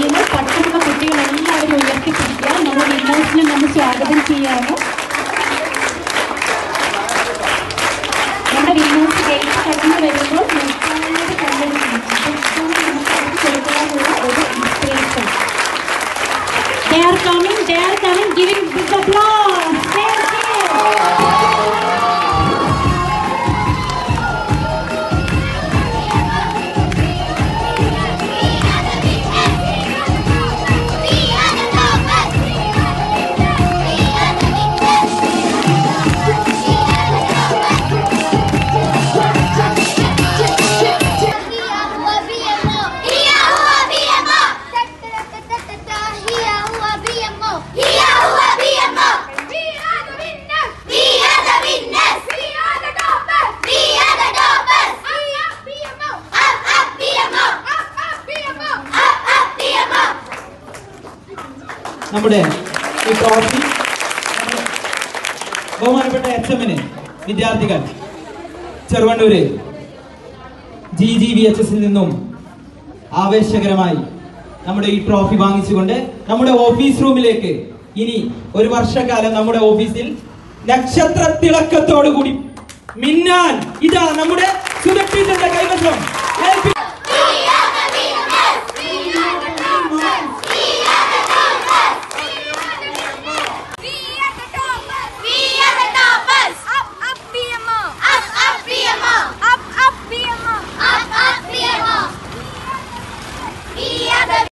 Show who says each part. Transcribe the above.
Speaker 1: കയ്യിൽ പട്ടുള്ള കുട്ടികൾ എല്ലാവരും ഉയർത്തിപ്പിടിക്കുക നമ്മുടെ വിന്നേഴ്സിനെ നമ്മൾ സ്വാഗതം ചെയ്യാമോ നമ്മുടെ വിന്നേഴ്സ് ഗെയിംസ് കഴിഞ്ഞ് വരുമ്പോൾ നിർത്താതെ കണ്ടെടുക്കണം അപ്പോൾ ഇതാണ് നമുക്ക് അവർക്ക് കൊടുക്കാനുള്ള ഒരു inspiration They are coming, they are coming, giving big applause. Thank you.
Speaker 2: നമ്മുടെ ഈ ട്രോഫി ബഹുമാനപ്പെട്ട എച്ച് എമ്മിന് വിദ്യാർത്ഥികൾ Cheruvannur G G V H എസിൽ നിന്നും ആവേശകരമായി നമ്മുടെ ഈ ട്രോഫി വാങ്ങിച്ചുകൊണ്ട് നമ്മുടെ ഓഫീസ് റൂമിലേക്ക് ഇനി ഒരു വർഷക്കാലം നമ്മുടെ ഓഫീസിൽ നക്ഷത്ര തിളക്കത്തോടു കൂടി മിന്നാൻ ഇതാ നമ്മുടെ സുരക്ഷിതന്റെ കൈവശം ഏൽപ്പി-